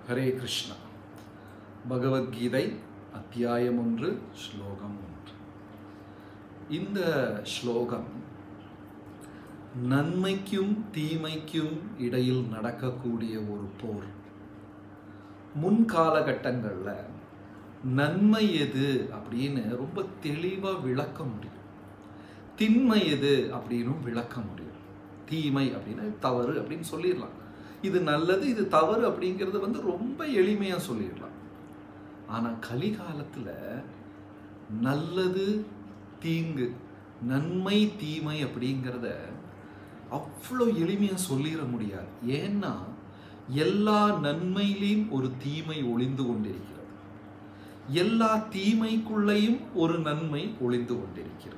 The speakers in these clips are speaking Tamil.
ஹரே கிருஷ்ணா பகவத்கீதை அத்தியாயம் ஒன்று ஸ்லோகம் ஒன்று இந்த ஸ்லோகம் நன்மைக்கும் தீமைக்கும் இடையில் நடக்கக்கூடிய ஒரு போர் முன் காலகட்டங்களில் நன்மை எது அப்படின்னு ரொம்ப தெளிவாக விளக்க முடியும் திண்மை எது அப்படின்னும் விளக்க முடியும் தீமை அப்படின்னா தவறு அப்படின்னு சொல்லிடலாம் இது நல்லது இது தவறு அப்படிங்கிறது வந்து ரொம்ப எளிமையாக சொல்லிடலாம் ஆனால் கலிகாலத்தில் நல்லது தீங்கு நன்மை தீமை அப்படிங்கிறத அவ்வளோ எளிமையாக சொல்லிட முடியாது ஏன்னா எல்லா நன்மையிலையும் ஒரு தீமை ஒளிந்து கொண்டிருக்கிறது எல்லா தீமைக்குள்ளேயும் ஒரு நன்மை ஒளிந்து கொண்டிருக்கிறது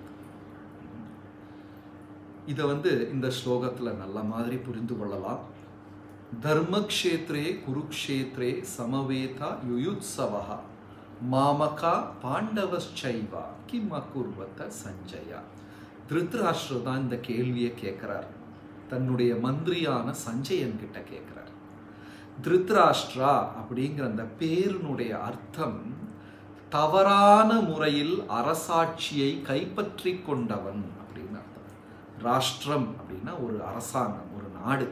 இதை வந்து இந்த ஸ்லோகத்தில் நல்ல மாதிரி புரிந்து கொள்ளலாம் தர்மக்ஷேத்ரே குருக்ஷேத்ரே சமவேதா யுயுத்சவா மாமகா பாண்டவச்சைவா கிம் அகுர்வத்த சஞ்சயா திருத்ராஷ்டிர தான் இந்த கேள்வியை கேட்கிறார் தன்னுடைய மந்திரியான சஞ்சயன் கிட்ட கேட்கிறார் திருத்ராஷ்டிரா அப்படிங்கிற அந்த பேரினுடைய அர்த்தம் தவறான முறையில் அரசாட்சியை கைப்பற்றி கொண்டவன் அப்படின்னு அர்த்தம் ராஷ்டிரம் அப்படின்னா ஒரு அரசாங்கம் ஒரு நாடு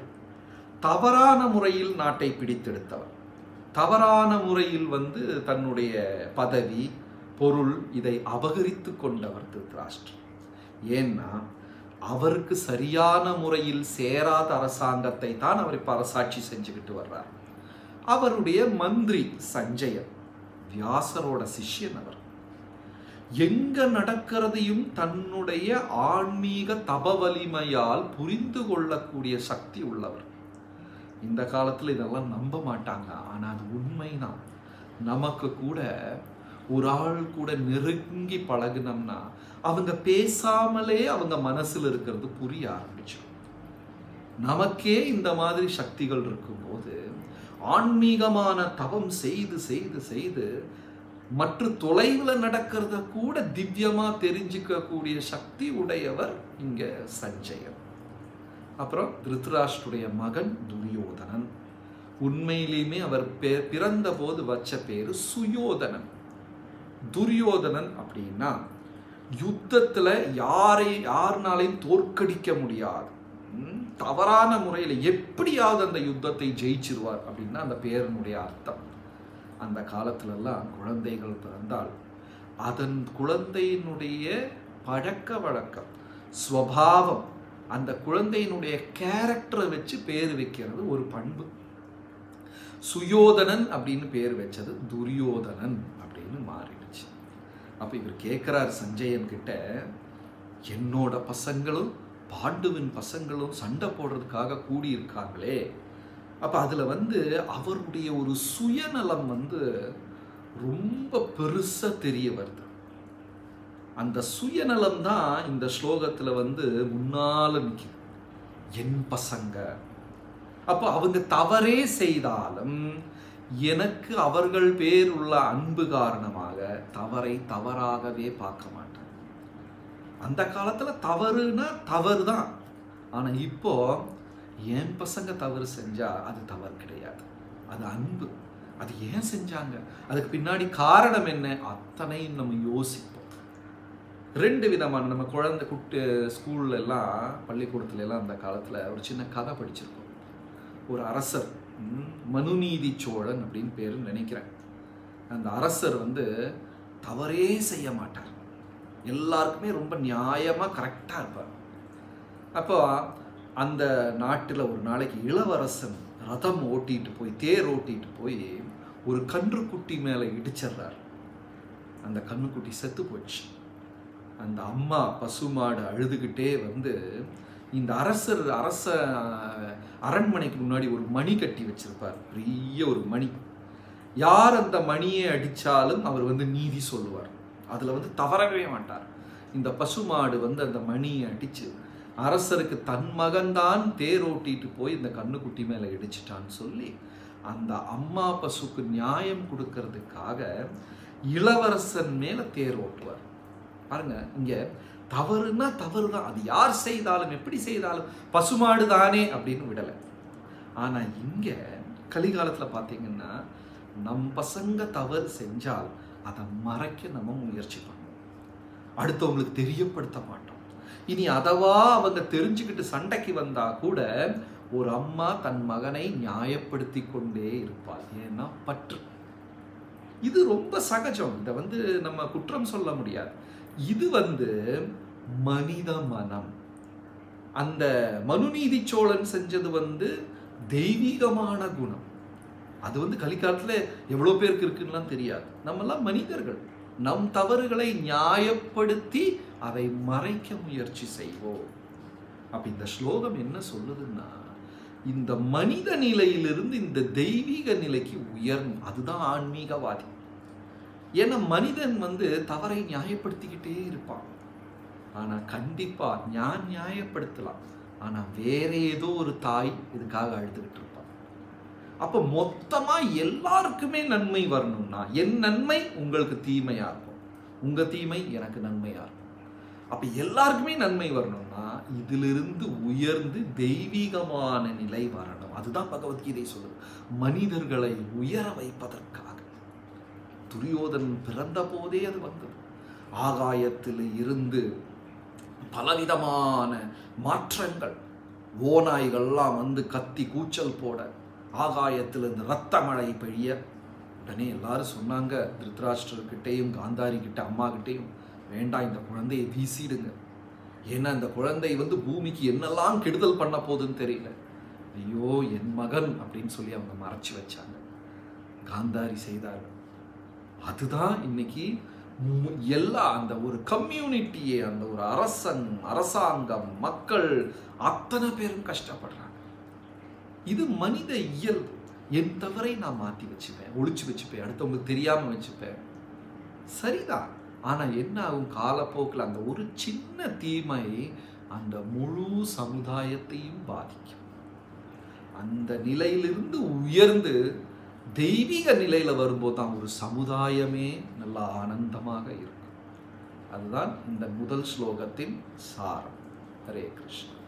தவறான முறையில் நாட்டை பிடித்தெடுத்தவர் தவறான முறையில் வந்து தன்னுடைய பதவி பொருள் இதை அபகரித்து கொண்டவர் திருத்தராஷ்டிரம் ஏன்னா அவருக்கு சரியான முறையில் சேராத அரசாங்கத்தை தான் அவர் இப்போ அரசாட்சி செஞ்சுக்கிட்டு வர்றார் அவருடைய மந்திரி சஞ்சயன் வியாசரோட சிஷ்யன் அவர் எங்க நடக்கிறதையும் தன்னுடைய ஆன்மீக தப வலிமையால் புரிந்து கொள்ளக்கூடிய சக்தி உள்ளவர் இந்த காலத்தில் இதெல்லாம் நம்ப மாட்டாங்க ஆனால் அது உண்மைதான் நமக்கு கூட ஒரு ஆள் கூட நெருங்கி பழகுனோம்னா அவங்க பேசாமலே அவங்க மனசில் இருக்கிறது புரிய ஆரம்பிச்சோம் நமக்கே இந்த மாதிரி சக்திகள் இருக்கும்போது ஆன்மீகமான தவம் செய்து செய்து செய்து மற்ற தொலைவில் நடக்கிறத கூட திவ்யமாக தெரிஞ்சுக்கக்கூடிய சக்தி உடையவர் இங்க சஞ்சயன் அப்புறம் திருத்தராஷ்டுடைய மகன் துரியோதனன் உண்மையிலேயுமே அவர் பிறந்த போது வச்ச பேரு சுயோதனன் துரியோதனன் அப்படின்னா யுத்தத்துல யாரை யாருனாலையும் தோற்கடிக்க முடியாது தவறான முறையில் எப்படியாவது அந்த யுத்தத்தை ஜெயிச்சிருவார் அப்படின்னா அந்த பேரனுடைய அர்த்தம் அந்த காலத்துலலாம் குழந்தைகள் பிறந்தால் அதன் குழந்தையினுடைய பழக்க வழக்கம் ஸ்வபாவம் அந்த குழந்தையினுடைய கேரக்டரை வச்சு பேர் வைக்கிறது ஒரு பண்பு சுயோதனன் அப்படின்னு பேர் வச்சது துரியோதனன் அப்படின்னு மாறிடுச்சு அப்போ இவர் கேட்குறார் சஞ்சயன் கிட்ட என்னோட பசங்களும் பாண்டுவின் பசங்களும் சண்டை போடுறதுக்காக கூடியிருக்காங்களே அப்போ அதில் வந்து அவருடைய ஒரு சுயநலம் வந்து ரொம்ப பெருசாக தெரிய வருது அந்த சுயநலம் தான் இந்த ஸ்லோகத்தில் வந்து முன்னால் நிற்கிது என் பசங்க அப்போ அவங்க தவறே செய்தாலும் எனக்கு அவர்கள் பேர் உள்ள அன்பு காரணமாக தவறை தவறாகவே பார்க்க மாட்டேன் அந்த காலத்தில் தவறுனா தவறு தான் ஆனால் இப்போ என் பசங்க தவறு செஞ்சா அது தவறு கிடையாது அது அன்பு அது ஏன் செஞ்சாங்க அதுக்கு பின்னாடி காரணம் என்ன அத்தனையும் நம்ம யோசிப்போம் ரெண்டு விதமான நம்ம குழந்தை குட்டு ஸ்கூல்ல எல்லாம் பள்ளிக்கூடத்துல எல்லாம் அந்த காலத்தில் ஒரு சின்ன கதை படிச்சிருக்கோம் ஒரு அரசர் மனுநீதி சோழன் அப்படின்னு பேர் நினைக்கிறேன் அந்த அரசர் வந்து தவறே செய்ய மாட்டார் எல்லாருக்குமே ரொம்ப நியாயமாக கரெக்டாக இருப்பார் அப்போ அந்த நாட்டில் ஒரு நாளைக்கு இளவரசன் ரதம் ஓட்டிட்டு போய் தேர் ஓட்டிட்டு போய் ஒரு கன்றுக்குட்டி மேலே இடிச்சிடுறார் அந்த கண்ணுக்குட்டி செத்து போச்சு அந்த அம்மா பசுமாடு அழுதுகிட்டே வந்து இந்த அரசர் அரச அரண்மனைக்கு முன்னாடி ஒரு மணி கட்டி வச்சிருப்பார் பெரிய ஒரு மணி யார் அந்த மணியை அடித்தாலும் அவர் வந்து நீதி சொல்லுவார் அதில் வந்து தவறவே மாட்டார் இந்த பசுமாடு வந்து அந்த மணியை அடித்து அரசருக்கு தன் மகன்தான் தேர் ஓட்டிட்டு போய் இந்த கண்ணுக்குட்டி மேலே இடிச்சிட்டான்னு சொல்லி அந்த அம்மா பசுக்கு நியாயம் கொடுக்கறதுக்காக இளவரசன் மேலே தேர் ஓட்டுவார் பாருங்க இங்க தவறுனா தவறு தான் அது யார் செய்தாலும் எப்படி செய்தாலும் பசுமாடு தானே அப்படின்னு விடலை ஆனா இங்க கலிகாலத்தில் பார்த்தீங்கன்னா நம் பசங்க தவறு செஞ்சால் அதை மறைக்க நம்ம முயற்சி பண்ணுவோம் அடுத்தவங்களுக்கு தெரியப்படுத்த மாட்டோம் இனி அதவா அவங்க தெரிஞ்சுக்கிட்டு சண்டைக்கு வந்தா கூட ஒரு அம்மா தன் மகனை நியாயப்படுத்தி கொண்டே இருப்பாள் ஏன்னா பற்று இது ரொம்ப சகஜம் இதை வந்து நம்ம குற்றம் சொல்ல முடியாது இது வந்து மனித மனம் அந்த மனுநீதி சோழன் செஞ்சது வந்து தெய்வீகமான குணம் அது வந்து கலிக்காலத்தில் எவ்வளோ பேருக்கு இருக்குன்னுலாம் தெரியாது நம்மெல்லாம் மனிதர்கள் நம் தவறுகளை நியாயப்படுத்தி அதை மறைக்க முயற்சி செய்வோம் அப்ப இந்த ஸ்லோகம் என்ன சொல்லுதுன்னா இந்த மனித நிலையிலிருந்து இந்த தெய்வீக நிலைக்கு உயர்ணும் அதுதான் ஆன்மீகவாதி ஏன்னா மனிதன் வந்து தவறை நியாயப்படுத்திக்கிட்டே இருப்பான் ஆனா கண்டிப்பா நான் நியாயப்படுத்தலாம் ஆனா வேற ஏதோ ஒரு தாய் இதுக்காக அழுதுகிட்டு இருப்பான் அப்ப மொத்தமா எல்லாருக்குமே நன்மை வரணும்னா என் நன்மை உங்களுக்கு தீமையா இருக்கும் உங்க தீமை எனக்கு நன்மையா இருக்கும் அப்ப எல்லாருக்குமே நன்மை வரணும்னா இதிலிருந்து உயர்ந்து தெய்வீகமான நிலை வரணும் அதுதான் பகவத்கீதை சொல்லுது மனிதர்களை உயர வைப்பதற்காக துரியோதன் பிறந்த போதே அது வந்தது ஆகாயத்தில் இருந்து பலவிதமான மாற்றங்கள் ஓநாய்கள்லாம் வந்து கத்தி கூச்சல் போட ஆகாயத்திலிருந்து ரத்த மழை பெய்ய உடனே எல்லாரும் சொன்னாங்க திருத்தராஷ்டிரர்கிட்டையும் காந்தாரி கிட்ட அம்மா கிட்டையும் வேண்டாம் இந்த குழந்தையை வீசிடுங்க ஏன்னா இந்த குழந்தை வந்து பூமிக்கு என்னெல்லாம் கெடுதல் பண்ண போகுதுன்னு தெரியல ஐயோ என் மகன் அப்படின்னு சொல்லி அவங்க மறைச்சு வச்சாங்க காந்தாரி செய்தார்கள் அதுதான் இன்னைக்கு மு- எல்லா அந்த ஒரு கம்யூனிட்டியே அந்த ஒரு அரசன் அரசாங்கம் மக்கள் அத்தனை பேரும் கஷ்டப்படுறாங்க இது மனித இயல்பு என் தவறை நான் மாற்றி வச்சுப்பேன் ஒளிச்சு வச்சுப்பேன் அடுத்தவங்களுக்கு தெரியாம வச்சுப்பேன் சரிதான் ஆனா என்ன ஆகும் காலப்போக்கில் அந்த ஒரு சின்ன தீமை அந்த முழு சமுதாயத்தையும் பாதிக்கும் அந்த நிலையிலிருந்து உயர்ந்து தெய்வீக நிலையில வரும்போது தான் ஒரு சமுதாயமே நல்லா ஆனந்தமாக இருக்கும் அதுதான் இந்த முதல் ஸ்லோகத்தின் சாரம் ஹரே கிருஷ்ணா